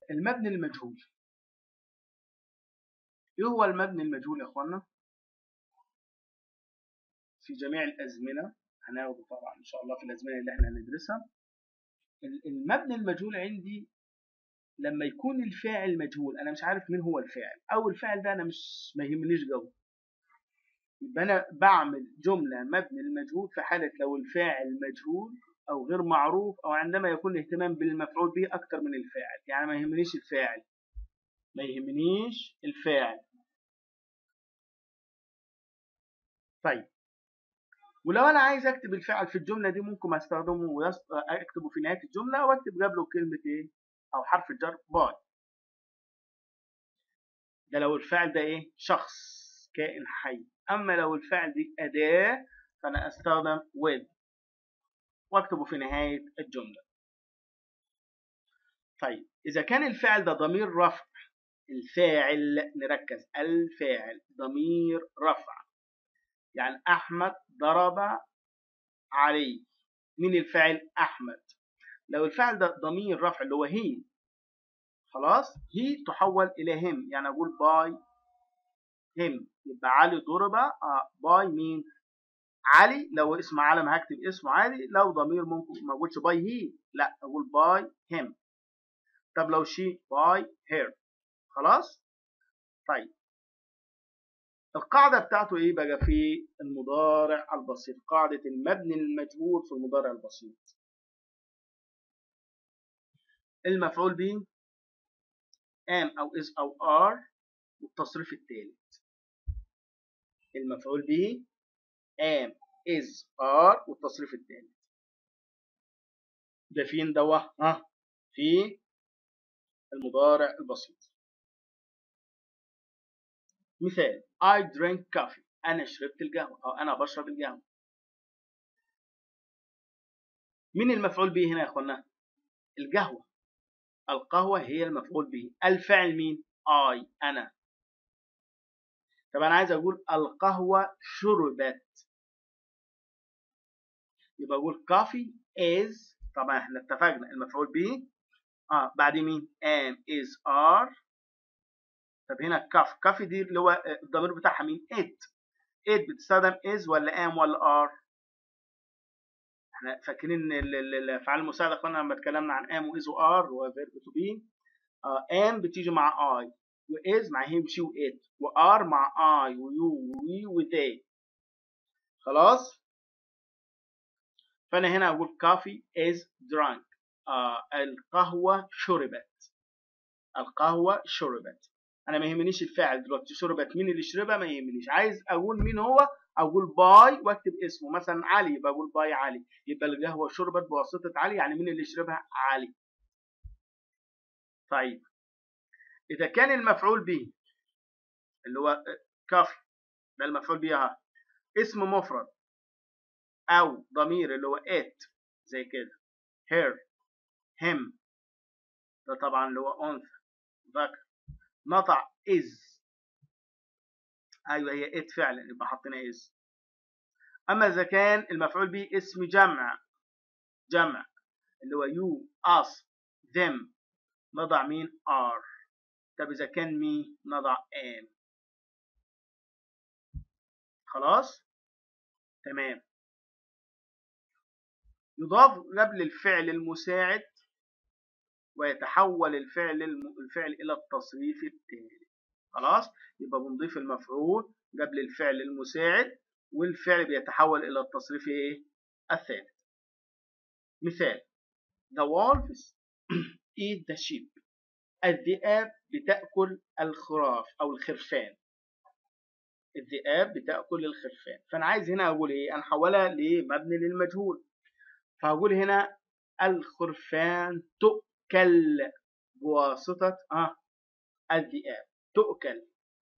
المبني المجهول ايه هو المبني المجهول يا اخوانا في جميع الازمنه هناخده طبعا ان شاء الله في الازمنه اللي احنا هندرسها المبني المجهول عندي لما يكون الفاعل مجهول انا مش عارف مين هو الفاعل او الفاعل ده انا مش ما يهمنيش جو يبقى انا بعمل جمله مبني المجهول في حاله لو الفاعل مجهول او غير معروف او عندما يكون الاهتمام بالمفعول به اكتر من الفاعل يعني ما يهمنيش الفاعل ما يهمنيش الفاعل طيب ولو انا عايز اكتب الفعل في الجمله دي ممكن استخدمه واكتبه في نهايه الجمله واكتب قبله كلمه ايه او حرف الجر باي ده لو الفعل ده ايه شخص كائن حي اما لو الفعل دي اداه فانا استخدم with واكتبه في نهايه الجمله طيب اذا كان الفعل ده ضمير رفع الفاعل نركز الفاعل ضمير رفع يعني احمد ضرب علي مين الفاعل احمد لو الفعل ده ضمير رفع اللي هو هي خلاص هي تحول الى هم يعني اقول باي هم يبقى علي ضرب آه باي مين علي لو اسم علم هكتب اسمه عادي لو ضمير ممكن ما اقولش باي هي لا اقول باي هم طب لو شي باي هير خلاص طيب القاعدة بتاعته ايه بقى في المضارع البسيط قاعدة المبني المجهول في المضارع البسيط المفعول به am أو is أو are والتصريف الثالث المفعول به am is are والتصريف الثالث ده فين دوه ها في المضارع البسيط مثال I drink coffee أنا شربت القهوة أو أنا بشرب القهوة مين المفعول به هنا يا أخوانا؟ القهوة القهوة هي المفعول به الفعل مين؟ I أنا طب أنا عايز أقول القهوة شربت يبقى أقول coffee is طبعا احنا اتفقنا المفعول به اه بعد مين؟ am is are طب هنا كاف كاف دي اللي هو الضمير بتاعها مين؟ it it بتستخدم is ولا am ولا are؟ احنا فاكرين الافعال المساعده قلنا لما اتكلمنا عن am و is و are و verb to be آه am بتيجي مع I و is مع him she و it و are مع I و you و we و they خلاص؟ فانا هنا اقول coffee is drunk آه القهوه شربت القهوه شربت انا ما يهمنيش الفاعل دلوقتي شربت مين اللي شربها ما يهمنيش عايز اقول مين هو اقول باي واكتب اسمه مثلا علي يبقى اقول باي علي يبقى القهوه شربت بواسطه علي يعني مين اللي شربها علي طيب اذا كان المفعول به اللي هو كافي ده المفعول به ها اسم مفرد او ضمير اللي هو it زي كده her him ده طبعا اللي هو انثى ذكر نطع is ايوه هي it فعلا يبقى حطينا is اما اذا كان المفعول به اسم جمع جمع اللي هو you us them نضع مين are طب اذا كان مي نضع am خلاص تمام يضاف قبل الفعل المساعد ويتحول الفعل الفعل الى التصريف التالي خلاص يبقى بنضيف المفعول قبل الفعل المساعد والفعل بيتحول الى التصريف ايه الثالث مثال the wolves eat the sheep الذئاب بتاكل الخراف او الخرفان الذئاب بتاكل الخرفان فانا عايز هنا اقول ايه انا حولها لمبني للمجهول فهقول هنا الخرفان تؤكل بواسطة آه الذئاب تؤكل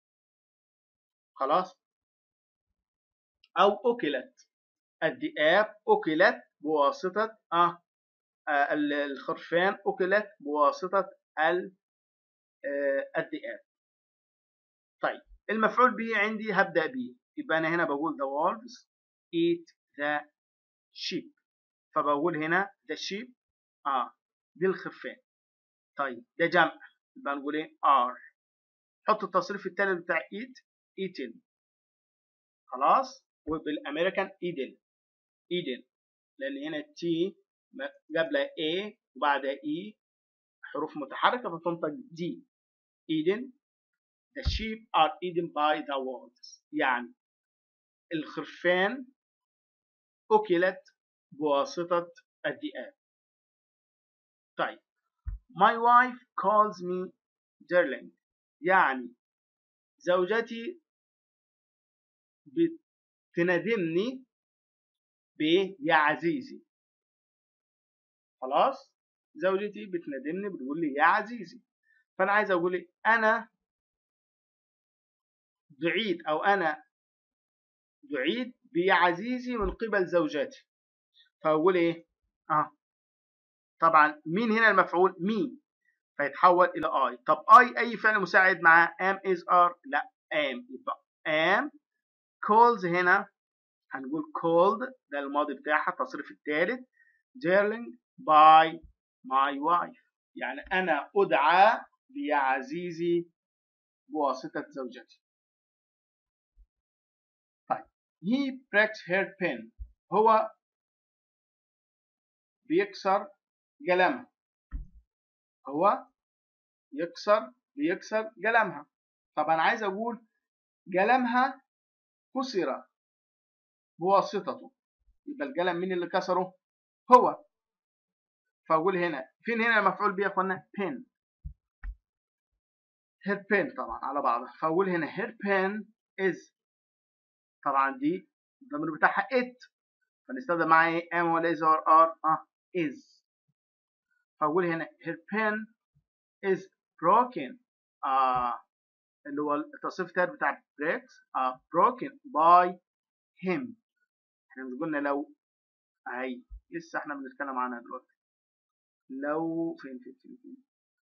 خلاص أو أكلت الذئاب أكلت بواسطة آه, آه الخرفان أكلت بواسطة آه الذئاب طيب المفعول به عندي هبدأ به يبقى أنا هنا بقول the wolves eat the sheep فبقول هنا the sheep آه دي الخرفان طيب ده جمع يبقى نقول ايه ار حط التصريف الثالث بتاع ايت ايتن خلاص وبالامريكان ايدن ايدن لان هنا تي قبلها A وبعدها E حروف متحركة فتنطق D eaten the sheep are eaten by the wolves يعني الخرفان أكلت بواسطة الذئاب طيب my wife calls me darling يعني زوجتي بتندمني ب يا عزيزي خلاص زوجتي بتندمني بتقول لي يا عزيزي فانا عايز اقول ايه انا دعيت او انا دعيت بيا عزيزي من قبل زوجتي فاقول ايه اه طبعا مين هنا المفعول مين فيتحول الى اي طب اي اي فعل مساعد مع ام از ار لا ام يبقى ام calls هنا هنقول called ده الماضي بتاعها التصريف الثالث darling by my wife يعني أنا أدعى بيا عزيزي بواسطة زوجتي طيب he breaks her pen هو بيكسر قلمها هو يكسر بيكسر قلمها طب أنا عايز أقول قلمها كسر بواسطته يبقى القلم مين اللي كسره هو فاقول هنا فين هنا المفعول به يا اخوانا pen her pen طبعا على بعضها فاقول هنا her pen is طبعا دي الضمير بتاعها it فنستخدم معاها ايه am ولا is or are اه is فاقول هنا her pen is broken آه اللي هو التصريف التالت بتاع breaks آه broken by him احنا مش قلنا لو اهي لسه احنا بنتكلم عنها دلوقتي لو فين فين فين, فين.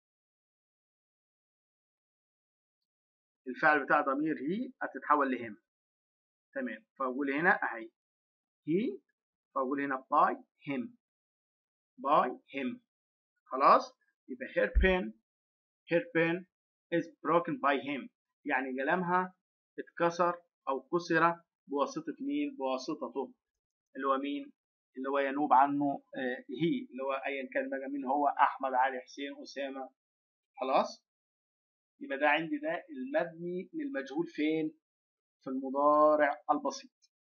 الفعل بتاع ضمير هي هتتحول لهم تمام فاقول هنا اهي هي فاقول هنا by him by him خلاص يبقى her pen her pen is broken by him يعني قلمها اتكسر او كسر بواسطة مين بواسطته اللي هو مين اللي هو ينوب عنه هي اللي هو ايا كان بقى مين هو احمد علي حسين اسامه خلاص يبقى ده عندي ده المبني للمجهول فين في المضارع البسيط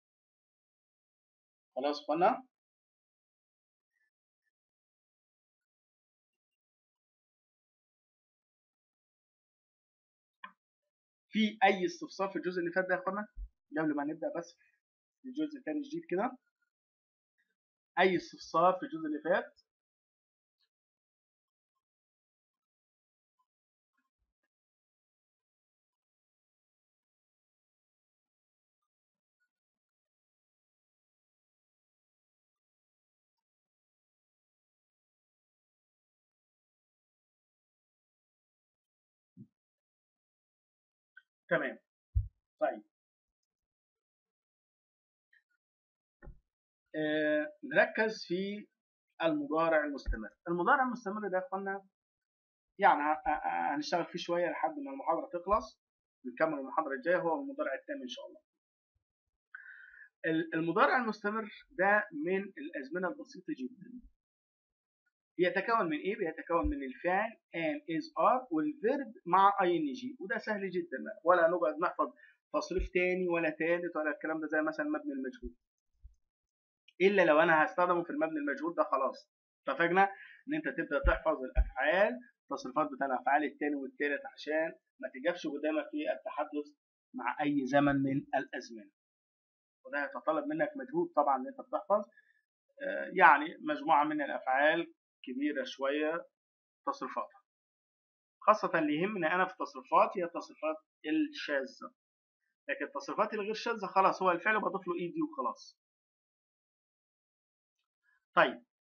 خلاص قلنا في اي استفسار في الجزء اللي فات ده يا اخوانا قبل ما نبدا بس في الجزء الثاني جديد كده اي استفسار في الجزء اللي فات تمام طيب آه نركز في المضارع المستمر المضارع المستمر ده يا اخوانا يعني هنشتغل فيه شويه لحد ما المحاضره تخلص نكمل المحاضره الجايه هو المضارع التام ان شاء الله المضارع المستمر ده من الازمنه البسيطه جدا بيتكون من ايه بيتكون من الفعل am is are والفيرب مع ing وده سهل جدا بقى. ولا نقعد نحفظ تصريف تاني ولا تالت ولا الكلام ده زي مثلا مبني المجهول الا لو انا هستخدمه في المبني المجهول ده خلاص اتفقنا ان انت تبدا تحفظ الافعال التصريفات بتاع الافعال التاني والتالت عشان ما تجابش قدامك في التحدث مع اي زمن من الازمنه وده يتطلب منك مجهود طبعا ان انت بتحفظ يعني مجموعه من الافعال كبيره شويه تصريفاتها خاصة اللي يهمنا أنا في التصريفات هي التصريفات الشاذة لكن التصريفات الغير شاذة خلاص هو الفعل بضيف له إيدي وخلاص طيب